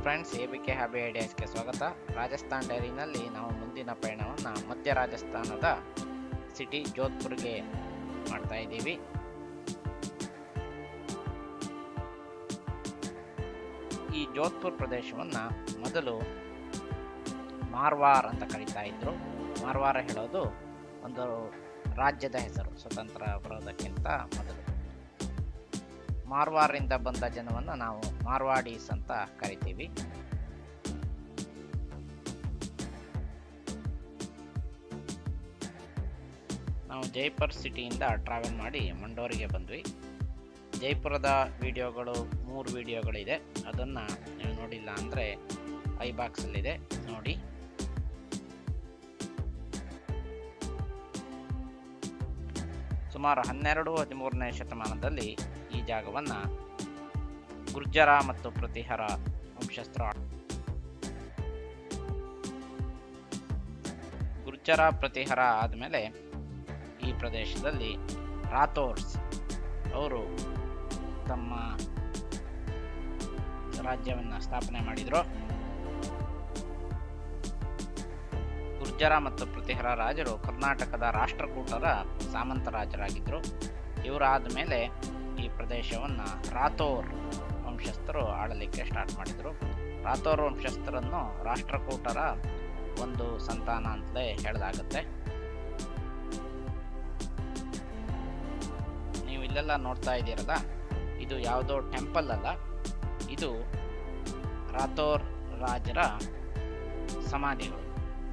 friends A B K hobby ಐಡಿಯಾಸ್ಗೆ ಸ್ವಾಗತ ರಾಜಸ್ಥಾನ್ ಡೈರಿನಲ್ಲಿ ನಾವು ಮುಂದಿನ ಪಯಣವನ್ನು ಮಧ್ಯ ರಾಜಸ್ಥಾನದ ಸಿಟಿ ಜೋಧ್ಪುರ್ಗೆ ಮಾಡ್ತಾ ಇದ್ದೀವಿ ಈ ಜೋಧ್ಪುರ್ ಪ್ರದೇಶವನ್ನು ಮೊದಲು ಮಾರ್ವಾರ್ ಅಂತ ಕರೀತಾ ಇದ್ರು ಮಾರ್ವಾರ ಹೇಳೋದು ಒಂದು ರಾಜ್ಯದ ಹೆಸರು ಸ್ವತಂತ್ರ ಬರೋದಕ್ಕಿಂತ ಮೊದಲು ಮಾರ್ವಾರಿಂದ ಬಂದ ಜನವನ್ನು ನಾವು ಮಾರ್ವಾಡೀಸ್ ಅಂತ ಕರಿತೀವಿ ನಾವು ಜೈಪುರ್ ಸಿಟಿಯಿಂದ ಟ್ರಾವೆಲ್ ಮಾಡಿ ಮಂಡೋರಿಗೆ ಬಂದ್ವಿ ಜೈಪುರದ ವಿಡಿಯೋಗಳು ಮೂರು ವಿಡಿಯೋಗಳಿದೆ ಅದನ್ನು ನೀವು ನೋಡಿಲ್ಲ ಅಂದರೆ ಐ ಬಾಕ್ಸಲ್ಲಿದೆ ನೋಡಿ ಸುಮಾರು ಹನ್ನೆರಡು ಹದಿಮೂರನೇ ಶತಮಾನದಲ್ಲಿ ಈ ಜಾಗವನ್ನು ಗುರ್ಜರ ಮತ್ತು ಪ್ರತಿಹರ ವಂಶಸ್ಥರು ಆಳ್- ಗುರ್ಜರ ಪ್ರತಿಹರ ಆದಮೇಲೆ ಈ ಪ್ರದೇಶದಲ್ಲಿ ರಾಥೋರ್ಸ್ ಅವರು ತಮ್ಮ ರಾಜ್ಯವನ್ನು ಸ್ಥಾಪನೆ ಮಾಡಿದರು ಗುರ್ಜರ ಮತ್ತು ಪ್ರತಿಹರ ರಾಜರು ಕರ್ನಾಟಕದ ರಾಷ್ಟ್ರಕೂಟರ ಸಾಮಂತ ರಾಜರಾಗಿದ್ದರು ಇವರಾದ ಮೇಲೆ ಈ ಪ್ರದೇಶವನ್ನು ರಾಥೋರ್ ವಂಶಸ್ಥರು ಆಳಲಿಕ್ಕೆ ಸ್ಟಾರ್ಟ್ ಮಾಡಿದರು ರಾಥೋರ್ ವಂಶಸ್ಥರನ್ನು ರಾಷ್ಟ್ರಕೂಟರ ಒಂದು ಸಂತಾನ ಅಂತಲೇ ಹೇಳಲಾಗುತ್ತೆ ನೀವು ಇಲ್ಲೆಲ್ಲ ನೋಡ್ತಾ ಇದ್ದೀರಲ್ಲ ಇದು ಯಾವುದೋ ಟೆಂಪಲ್ ಅಲ್ಲ ಇದು ರಾಥೋರ್ ರಾಜರ ಸಮಾಧಿಗಳು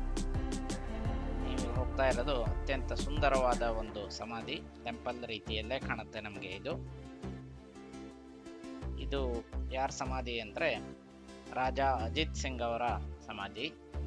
ನೀವು ಹೋಗ್ತಾ ಇರೋದು ಅತ್ಯಂತ ಸುಂದರವಾದ ಒಂದು ಸಮಾಧಿ ಟೆಂಪಲ್ ರೀತಿಯಲ್ಲೇ ಕಾಣುತ್ತೆ ನಮಗೆ ಇದು ಇದು ಯಾರ ಸಮಾಧಿ ಅಂದರೆ ರಾಜ ಅಜಿತ್ ಸಿಂಗ್ ಅವರ ಸಮಾಧಿ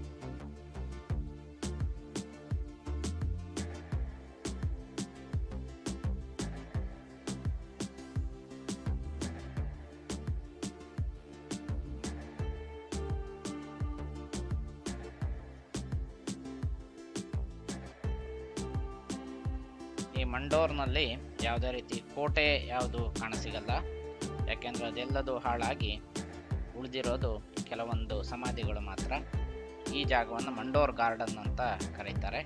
ಈ ಮಂಡೋರ್ನಲ್ಲಿ ಯಾವುದೇ ರೀತಿ ಕೋಟೆ ಯಾವುದು ಕಾಣಸಿಗಲ್ಲ ಯಾಕೆಂದ್ರೆ ಅದೆಲ್ಲದೂ ಹಾಳಾಗಿ ಉಳಿದಿರೋದು ಕೆಲವೊಂದು ಸಮಾಧಿಗಳು ಮಾತ್ರ ಈ ಜಾಗವನ್ನು ಮಂಡೋರ್ ಗಾರ್ಡನ್ ಅಂತ ಕರೀತಾರೆ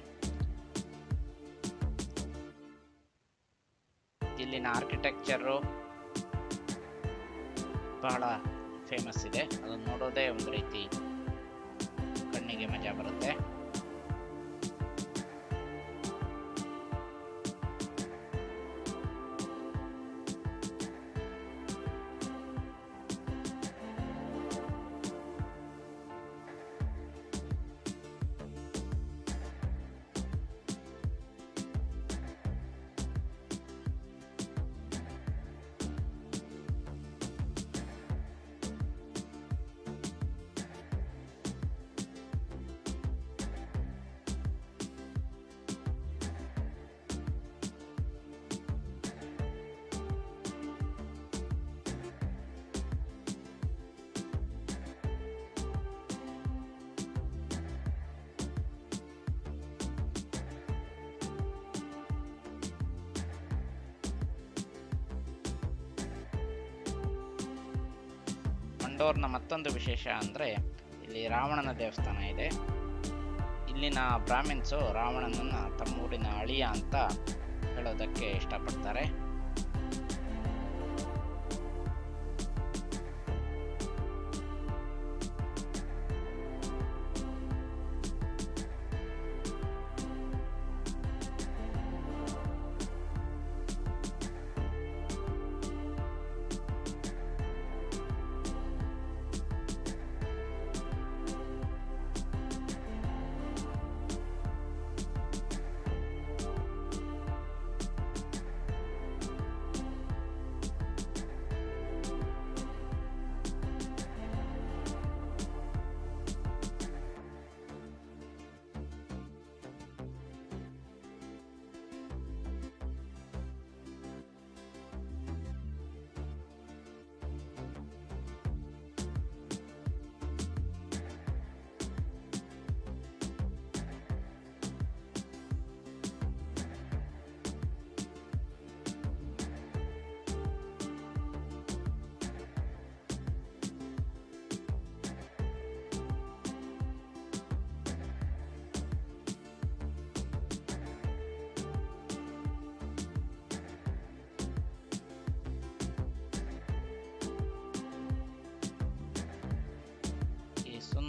ಇಲ್ಲಿನ ಆರ್ಕಿಟೆಕ್ಚರು ಬಹಳ ಫೇಮಸ್ ಇದೆ ಅದನ್ನು ನೋಡೋದೇ ಒಂದು ರೀತಿ ಕಣ್ಣಿಗೆ ಮಜಾ ಬರುತ್ತೆ ಮಂಡೋರ್ನ ಮತ್ತೊಂದು ವಿಶೇಷ ಅಂದರೆ ಇಲ್ಲಿ ರಾವಣನ ದೇವಸ್ಥಾನ ಇದೆ ಇಲ್ಲಿನ ಬ್ರಾಹ್ಮಿನ್ಸು ರಾವಣನನ್ನು ತಮ್ಮೂರಿನ ಅಳಿಯ ಅಂತ ಹೇಳೋದಕ್ಕೆ ಇಷ್ಟಪಡ್ತಾರೆ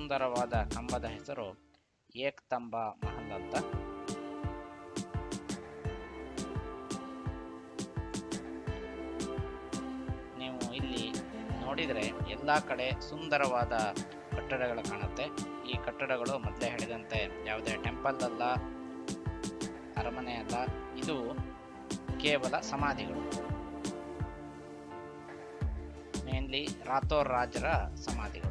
ಸುಂದರವಾದ ಕಂಬದ ಹೆಸರು ಏಕ್ತಂಬ ಮಹಲ್ ಅಂತ ನೀವು ಇಲ್ಲಿ ನೋಡಿದರೆ ಎಲ್ಲ ಕಡೆ ಸುಂದರವಾದ ಕಟ್ಟಡಗಳು ಕಾಣುತ್ತೆ ಈ ಕಟ್ಟಡಗಳು ಮೊದಲೇ ಹೇಳಿದಂತೆ ಯಾವುದೇ ಟೆಂಪಲ್ ಅಲ್ಲ ಅರಮನೆ ಅಲ್ಲ ಇದು ಕೇವಲ ಸಮಾಧಿಗಳು ಮೇನ್ಲಿ ರಾಥೋರ್ ರಾಜರ ಸಮಾಧಿಗಳು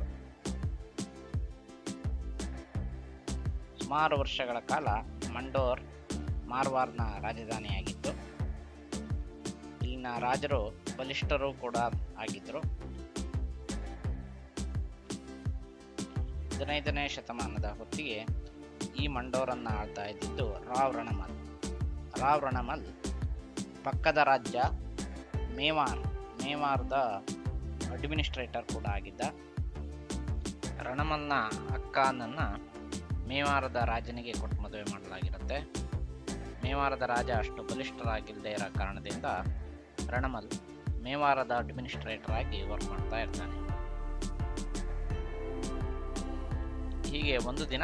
ಸುಮಾರು ವರ್ಷಗಳ ಕಾಲ ಮಂಡೋರ್ ಮಾರ್ವಾರ್ನ ರಾಜಧಾನಿಯಾಗಿತ್ತು ಇಲ್ಲಿನ ರಾಜರು ಬಲಿಷ್ಠರು ಕೂಡ ಆಗಿದ್ರು ಹದಿನೈದನೇ ಶತಮಾನದ ಹೊತ್ತಿಗೆ ಈ ಮಂಡೋರನ್ನ ಆಳ್ತಾ ಇದ್ದಿದ್ದು ರಾವ್ ರಣಮಲ್ ರಾವ್ ರಣಮಲ್ ಪಕ್ಕದ ರಾಜ್ಯ ಮೇವಾರ್ ಮೇವಾರ್ದ ಅಡ್ಮಿನಿಸ್ಟ್ರೇಟರ್ ಕೂಡ ಆಗಿದ್ದ ರಣಮಲ್ನ ಅಕ್ಕನನ್ನ ಮೇವಾರದ ರಾಜನಿಗೆ ಕೊಟ್ಟು ಮದುವೆ ಮಾಡಲಾಗಿರುತ್ತೆ ಮೇವಾರದ ರಾಜ ಅಷ್ಟು ಬಲಿಷ್ಠರಾಗಿಲ್ಲದೆ ಇರೋ ಕಾರಣದಿಂದ ರಣಮಲ್ ಮೇವಾರದ ಅಡ್ಮಿನಿಸ್ಟ್ರೇಟರ್ ಆಗಿ ವರ್ಕ್ ಮಾಡ್ತಾ ಇರ್ತಾನೆ ಹೀಗೆ ಒಂದು ದಿನ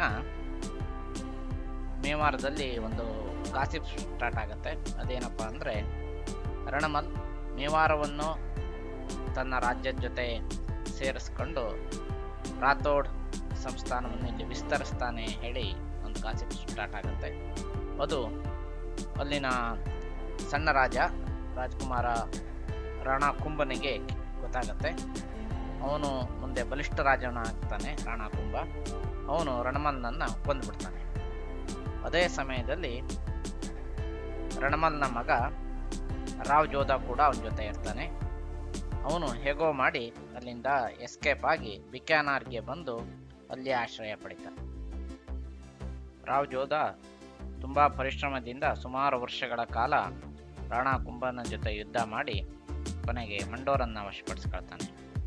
ಮೇವಾರದಲ್ಲಿ ಒಂದು ಗಾಸಿಪ್ ಸ್ಟಾರ್ಟ್ ಆಗುತ್ತೆ ಅದೇನಪ್ಪ ಅಂದರೆ ರಣಮಲ್ ಮೇವಾರವನ್ನು ತನ್ನ ರಾಜ್ಯದ ಜೊತೆ ಸೇರಿಸ್ಕೊಂಡು ರಾಥೋಡ್ ಸಂಸ್ಥಾನವನ್ನು ಇಲ್ಲಿ ವಿಸ್ತರಿಸ್ತಾನೆ ಹೇಳಿ ಒಂದು ಗಾಸಿಪ್ ಸ್ಟಾರ್ಟ್ ಆಗುತ್ತೆ ಅದು ಅಲ್ಲಿನ ಸಣ್ಣ ರಾಜ ರಾಜ್ಕುಮಾರ ರಾಣಾ ಕುಂಭನಿಗೆ ಗೊತ್ತಾಗತ್ತೆ ಅವನು ಮುಂದೆ ಬಲಿಷ್ಠ ರಾಜನ ಆಗ್ತಾನೆ ರಾಣಾ ಕುಂಭ ಅವನು ರಣಮಲ್ನನ್ನ ಕೊಂದ್ಬಿಡ್ತಾನೆ ಅದೇ ಸಮಯದಲ್ಲಿ ರಣಮಲ್ನ ಮಗ ರಾವ್ ಜೋಧ ಕೂಡ ಅವನ ಜೊತೆ ಇರ್ತಾನೆ ಅವನು ಹೇಗೋ ಮಾಡಿ ಅಲ್ಲಿಂದ ಎಸ್ಕೇಪ್ ಆಗಿ ಬಿಕ್ಯಾನಾರ್ಗೆ ಬಂದು ಅಲ್ಲಿ ಆಶ್ರಯ ಪಡಿತಾನೆ ರಾವ್ ಜೋಧ ತುಂಬಾ ಪರಿಶ್ರಮದಿಂದ ಸುಮಾರು ವರ್ಷಗಳ ಕಾಲ ರಾಣಾ ಕುಂಭನ ಜೊತೆ ಯುದ್ಧ ಮಾಡಿ ಕೊನೆಗೆ ಮಂಡೋರನ್ನ ವಶಪಡಿಸ್ಕೊಳ್ತಾನೆ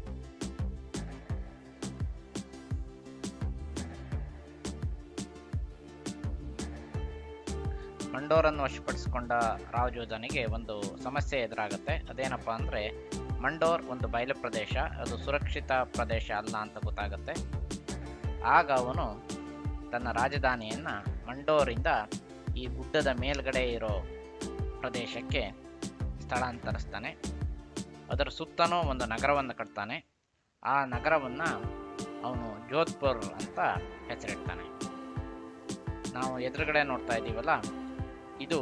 ಮಂಡೋರನ್ನು ವಶಪಡಿಸಿಕೊಂಡ ರಾವ್ ಜೋಧನಿಗೆ ಒಂದು ಸಮಸ್ಯೆ ಎದುರಾಗುತ್ತೆ ಅದೇನಪ್ಪ ಅಂದರೆ ಮಂಡೋರ್ ಒಂದು ಬಯಲು ಪ್ರದೇಶ ಅದು ಸುರಕ್ಷಿತ ಪ್ರದೇಶ ಅಲ್ಲ ಅಂತ ಗೊತ್ತಾಗುತ್ತೆ ಆಗ ಅವನು ತನ್ನ ರಾಜಧಾನಿಯನ್ನ ಮಂಡೋರಿಂದ ಈ ಗುಡ್ಡದ ಮೇಲ್ಗಡೆ ಇರೋ ಪ್ರದೇಶಕ್ಕೆ ಸ್ಥಳಾಂತರಿಸ್ತಾನೆ ಅದರ ಸುತ್ತನೂ ಒಂದು ನಗರವನ್ನು ಕಟ್ತಾನೆ ಆ ನಗರವನ್ನ ಅವನು ಜೋಧ್ಪುರ್ ಅಂತ ಹೆಸರಿಡ್ತಾನೆ ನಾವು ಎದುರುಗಡೆ ನೋಡ್ತಾ ಇದ್ದೀವಲ್ಲ ಇದು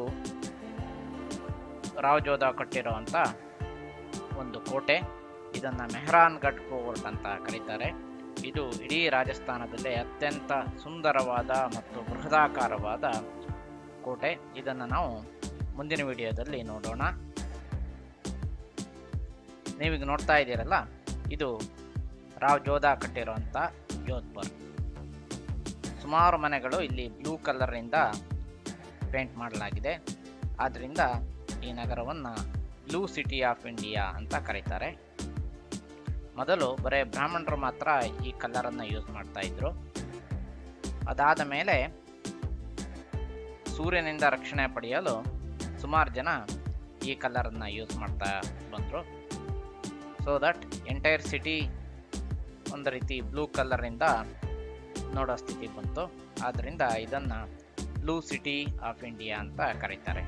ರಾವ್ ಜೋಧ ಕಟ್ಟಿರೋವಂಥ ಒಂದು ಕೋಟೆ ಇದನ್ನ ಮೆಹರಾನ್ ಗಢ್ ಫೋರ್ಟ್ ಅಂತ ಕರೀತಾರೆ ಇದು ಇಡೀ ರಾಜಸ್ಥಾನದಲ್ಲೇ ಅತ್ಯಂತ ಸುಂದರವಾದ ಮತ್ತು ಬೃಹದಾಕಾರವಾದ ಕೋಟೆ ಇದನ್ನು ನಾವು ಮುಂದಿನ ವಿಡಿಯೋದಲ್ಲಿ ನೋಡೋಣ ನೀವೀಗ ನೋಡ್ತಾ ಇದ್ದೀರಲ್ಲ ಇದು ರಾವ್ ಜೋಧ ಕಟ್ಟಿರುವಂಥ ಜೋಧ್ಪುರ್ ಸುಮಾರು ಮನೆಗಳು ಇಲ್ಲಿ ಬ್ಲೂ ಕಲರಿಂದ ಪೇಂಟ್ ಮಾಡಲಾಗಿದೆ ಆದ್ದರಿಂದ ಈ ನಗರವನ್ನು ಬ್ಲೂ ಸಿಟಿ ಆಫ್ ಇಂಡಿಯಾ ಅಂತ ಕರೀತಾರೆ ಮೊದಲು ಬರೀ ಬ್ರಾಹ್ಮಣರು ಮಾತ್ರ ಈ ಕಲರನ್ನು ಯೂಸ್ ಮಾಡ್ತಾ ಇದ್ರು ಅದಾದ ಮೇಲೆ ಸೂರ್ಯನಿಂದ ರಕ್ಷಣೆ ಪಡೆಯಲು ಸುಮಾರು ಜನ ಈ ಕಲರನ್ನು ಯೂಸ್ ಮಾಡ್ತಾ ಬಂದರು ಸೊ ದಟ್ ಎಂಟೈರ್ ಸಿಟಿ ಒಂದು ರೀತಿ ಬ್ಲೂ ಕಲರಿಂದ ನೋಡೋ ಸ್ಥಿತಿ ಬಂತು ಆದ್ದರಿಂದ ಇದನ್ನು ಬ್ಲೂ ಸಿಟಿ ಆಫ್ ಇಂಡಿಯಾ ಅಂತ ಕರೀತಾರೆ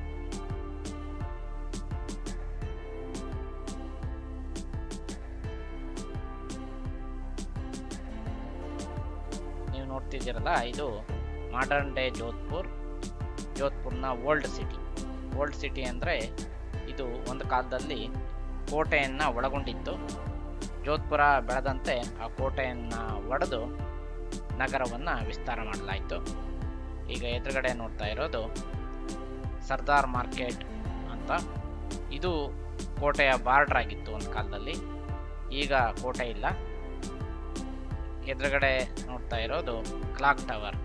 ನೀವು ನೋಡ್ತಿದ್ದೀರಲ್ಲ ಇದು ಮಾಡರ್ನ್ ಡೇ ಜೋಧ್ಪುರ್ ಜೋಧ್ಪುರ್ನ ಓಲ್ಡ್ ಸಿಟಿ ಓಲ್ಡ್ ಸಿಟಿ ಅಂದರೆ ಇದು ಒಂದು ಕಾಲದಲ್ಲಿ ಕೋಟೆಯನ್ನು ಒಳಗೊಂಡಿತ್ತು ಜೋಧ್ಪುರ ಬೆಳೆದಂತೆ ಆ ಕೋಟೆಯನ್ನು ಒಡೆದು ನಗರವನ್ನು ವಿಸ್ತಾರ ಮಾಡಲಾಯಿತು ಈಗ ಎದುರುಗಡೆ ನೋಡ್ತಾ ಇರೋದು ಸರ್ದಾರ್ ಮಾರ್ಕೆಟ್ ಅಂತ ಇದು ಕೋಟೆಯ ಬಾರ್ಡರ್ ಆಗಿತ್ತು ಒಂದು ಕಾಲದಲ್ಲಿ ಈಗ ಕೋಟೆ ಇಲ್ಲ ಎದುರುಗಡೆ ನೋಡ್ತಾ ಇರೋದು ಕ್ಲಾಕ್ ಟವರ್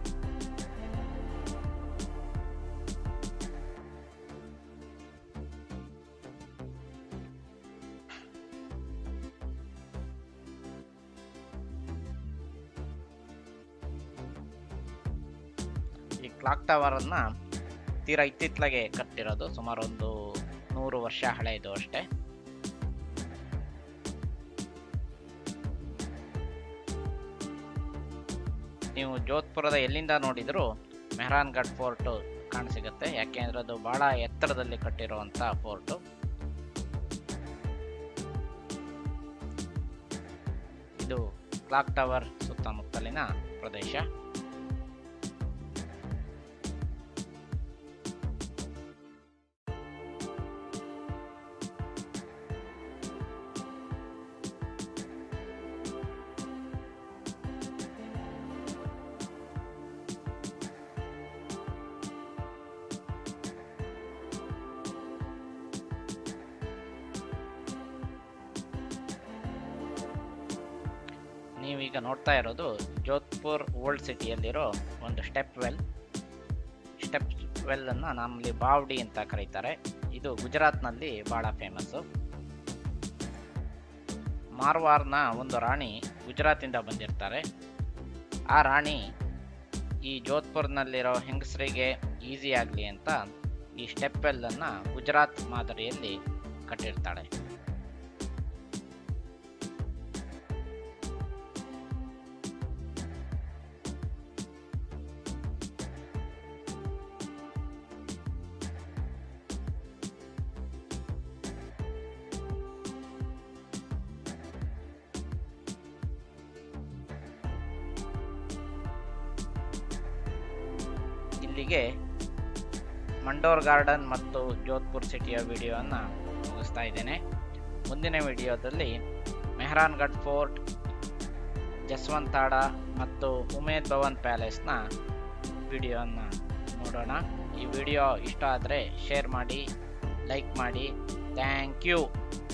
ಈ ಕ್ಲಾಕ್ ಟವರ್ ಅನ್ನ ತೀರಾ ಇತ್ತಿತ್ಲಾಗೆ ಕಟ್ಟಿರೋದು ಸುಮಾರು ಒಂದು ನೂರು ವರ್ಷ ಹಳೆಯದು ಅಷ್ಟೇ ನೀವು ಜೋಧ್ಪುರದ ಎಲ್ಲಿಂದ ನೋಡಿದರೂ ಮೆಹರಾನ್ಗಢ್ ಫೋರ್ಟು ಕಾಣಸಿಗುತ್ತೆ ಯಾಕೆಂದ್ರೆ ಅದು ಬಹಳ ಎತ್ತರದಲ್ಲಿ ಕಟ್ಟಿರುವಂಥ ಫೋರ್ಟು ಇದು ಕ್ಲಾಕ್ ಟವರ್ ಸುತ್ತಮುತ್ತಲಿನ ಪ್ರದೇಶ ನೀವೀಗ ನೋಡ್ತಾ ಇರೋದು ಜೋಧ್ಪುರ್ ಓಲ್ಡ್ ಸಿಟಿಯಲ್ಲಿರೋ ಒಂದು ಸ್ಟೆಪ್ ವೆಲ್ ಸ್ಟೆಪ್ ವೆಲ್ ಅನ್ನ ನಮ್ಮಲ್ಲಿ ಬಾವ್ಡಿ ಅಂತ ಕರೀತಾರೆ ಇದು ಗುಜರಾತ್ನಲ್ಲಿ ಬಹಳ ಫೇಮಸ್ಸು ಮಾರ್ವಾರ್ನ ಒಂದು ರಾಣಿ ಗುಜರಾತಿಂದ ಬಂದಿರ್ತಾರೆ ಆ ರಾಣಿ ಈ ಜೋಧ್ಪುರ್ನಲ್ಲಿರೋ ಹೆಂಗಸರಿಗೆ ಈಸಿ ಆಗಲಿ ಅಂತ ಈ ಸ್ಟೆಪ್ ವೆಲ್ ಅನ್ನ ಗುಜರಾತ್ ಮಾದರಿಯಲ್ಲಿ ಕಟ್ಟಿರ್ತಾಳೆ ಇಲ್ಲಿಗೆ ಮಂಡೋರ್ ಗಾರ್ಡನ್ ಮತ್ತು ಜೋಧ್ಪುರ್ ಸಿಟಿಯ ವಿಡಿಯೋವನ್ನು ಮುಗಿಸ್ತಾ ಇದ್ದೇನೆ ಮುಂದಿನ ವಿಡಿಯೋದಲ್ಲಿ ಮೆಹರಾನ್ಗಢ್ ಫೋರ್ಟ್ ಜಸ್ವಂತಾಡ ಮತ್ತು ಉಮೇದ್ ಭವನ್ ಪ್ಯಾಲೇಸ್ನ ವಿಡಿಯೋವನ್ನು ನೋಡೋಣ ಈ ವಿಡಿಯೋ ಇಷ್ಟ ಆದರೆ ಶೇರ್ ಮಾಡಿ ಲೈಕ್ ಮಾಡಿ ಥ್ಯಾಂಕ್ ಯು